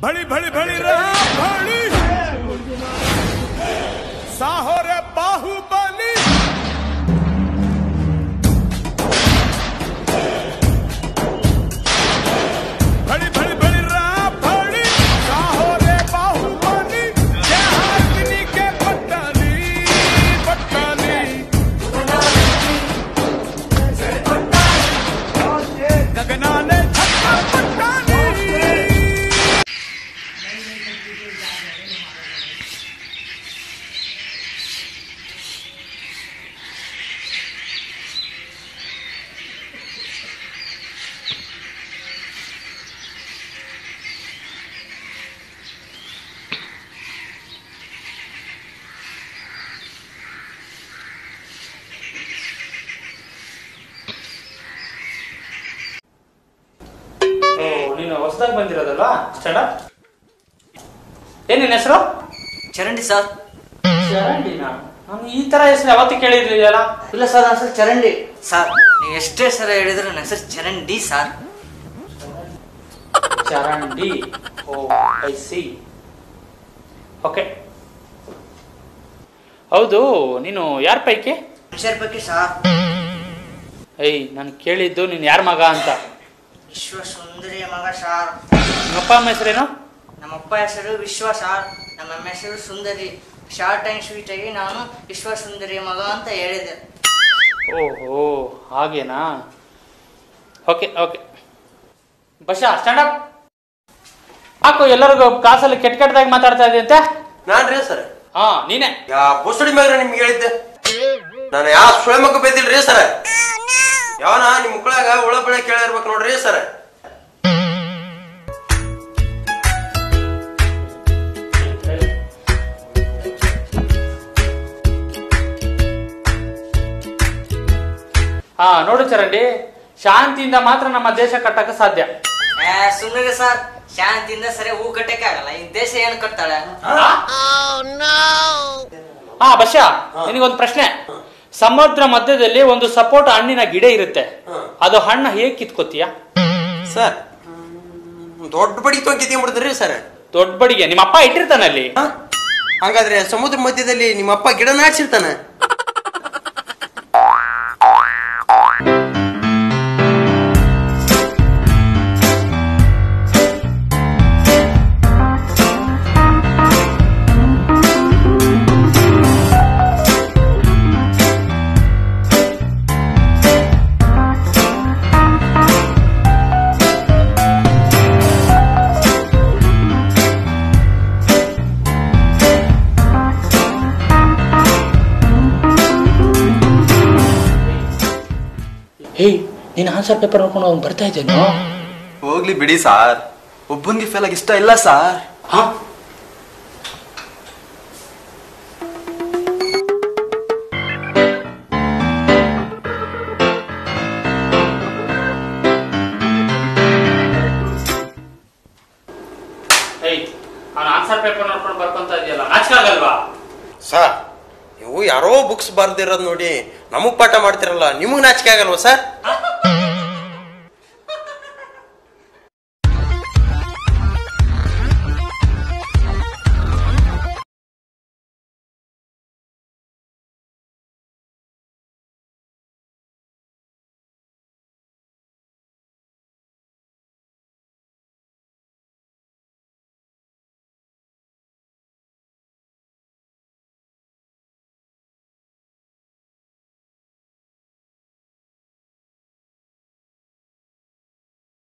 भली भली भली रे भली साहो रे बाहुबली भली भली भली रे भली साहो रे बाहुबली जय हारकिनी के पट्टाली पट्टाली गगना ने छक्का पट्टाली ಓ ನೀನು ಹೊಸದಾಗಿ ಬಂದಿರೋದಲ್ವಾ ಸ್ಟ್ಯಾಂಡಪ್ ಏನ್ ನಿನ್ನ ಹೆಸರು ಚರಂಡಿ ಸರ್ ಚರಂಡಿನಾ ನಾನು ಈ ತರ ಹೆಸರು ಯಾವತ್ತೂ ಕೇಳಿರ್ಲಿಲ್ಲ ಇಲ್ಲ ಸರ್ ನನ್ನ ಹೆಸರು ಚರಂಡಿ ಸರ್ ನೀವು ಎಷ್ಟೇ ಸಲ ಹೇಳಿದ್ರು ನನ್ನ ಹೆಸರು ಚರಂಡಿ ಸರ್ ಚರಂಡಿ ಓ ಐ ಸಿ ಓಕೆ ಹೌದು ನೀನು ಯಾರ ಪೈಕಿ ಮನುಷ್ಯರ ಬಗ್ಗೆ ಸರ್ ಏಯ್ ನಾನು ಕೇಳಿದ್ದು ನೀನು ಯಾರ ಮಗ ಅಂತ ವಿಶ್ವ ಸುಂದರಿಯ ಮಗ ಸಾರ್ ನಿಮ್ಮಪ್ಪ ಅಮ್ಮ ಹೆಸರೇನು ನಮ್ಮಪ್ಪ ಹೆಸರು ವಿಶ್ವ ಸಾರ್ ನಮ್ಮಮ್ಮ ಹೆಸರು ಸುಂದರಿ ಶಾರ್ಟ್ ಆ್ಯಂಡ್ ಸ್ವೀಟ್ ಆಗಿ ನಾನು ವಿಶ್ವ ಸುಂದರಿಯ ಮಗ ಅಂತ ಹೇಳಿದೆ ಓಹೋ ಹಾಗೇನಾ ಓಕೆ ಓಕೆ ಬಶಾ ಸ್ಟ್ಯಾಂಡಪ್ ಹಾಕು ಎಲ್ಲರಿಗೂ ಕ್ಲಾಸಲ್ಲಿ ಕೆಟ್ಟ ಕೆಟ್ಟದಾಗಿ ಮಾತಾಡ್ತಾ ಇದೆ ಅಂತ ನಾನ್ರಿ ಸರ್ ಹಾ ನೀನೆ ಯಾ ಬುಸಡಿ ಮ್ಯಾಗ ನಿಮ್ಗೆ ಹೇಳಿದ್ದೆ ನಾನು ಯಾವ ಸುಳೆ ಮಕ್ಕ ಬೈದಿಲ್ರಿ ಸರ್ ಯಾವನ ನಿಮ್ ಮಕ್ಕಳಾಗ ಉಳ ಬೆಳೆ ಕೇಳಿರ್ಬೇಕು ನೋಡ್ರಿ ಸರ್ ಹಾ ನೋಡು ಚರಂಡಿ ಶಾಂತಿಯಿಂದ ಮಾತ್ರ ನಮ್ಮ ದೇಶ ಕಟ್ಟಕ್ಕೆ ಸಾಧ್ಯ ಸುಮ್ಮನೆ ಸರ್ ಶಾಂತಿಯಿಂದ ಸರಿ ಹೂ ಕಟ್ಟಕ್ಕೆ ಆಗಲ್ಲ ಈ ದೇಶ ಏನು ಕಟ್ತಾಳೆ ಹಾ ಬಶ್ಯಾ ನಿನಗೊಂದು ಪ್ರಶ್ನೆ ಸಮುದ್ರ ಮಧ್ಯದಲ್ಲಿ ಒಂದು ಸಪೋಟ ಹಣ್ಣಿನ ಗಿಡ ಇರುತ್ತೆ ಅದು ಹಣ್ಣ ಹೇಗ್ ಕಿತ್ಕೋತೀಯ ಸರ್ ದೊಡ್ಡ ಬಡಿ ತೊಂಕಿತಿ ಬಿಡಿದ್ರಿ ಸರ್ ದೊಡ್ಡ ಬಡಿಗೆ ನಿಮ್ಮ ಅಪ್ಪ ಇಟ್ಟಿರ್ತಾನೆ ಅಲ್ಲಿ ಹಾಗಾದ್ರೆ ಸಮುದ್ರ ಮಧ್ಯದಲ್ಲಿ ನಿಮ್ಮ ಅಪ್ಪ ಗಿಡ ನಾಡ್ಸಿರ್ತಾನೆ ಹೇ ನೀನ್ ಆನ್ಸರ್ ಪೇಪರ್ ನೋಡ್ಕೊಂಡು ಅವ್ನು ಬರ್ತಾ ಇದ್ದೇನೋ ಹೋಗ್ಲಿ ಬಿಡಿ ಸಾರ್ ಒಬ್ಬನ್ಗೆ ಫೇಲ್ ಆಗಿ ಇಷ್ಟ ಇಲ್ಲ ಸಾರ್ ಹಾ ಏಯ್ ಅವ್ನ ಆನ್ಸರ್ ಪೇಪರ್ ನೋಡ್ಕೊಂಡು ಬರ್ಕೊಂತ ಇದೆಯಲ್ಲ ನಾಚಿಕೆ ಆಗಲ್ವಾ ಸರ್ ನೀವು ಯಾರೋ ಬುಕ್ಸ್ ಬರ್ದಿರೋದ್ ನೋಡಿ ನಮಗ್ ಪಾಠ ಮಾಡ್ತಿರಲ್ಲ ನಿಮಗ್ ನಾಚಿಕೆ ಆಗಲ್ವಾ ಸರ್ ಹಾ?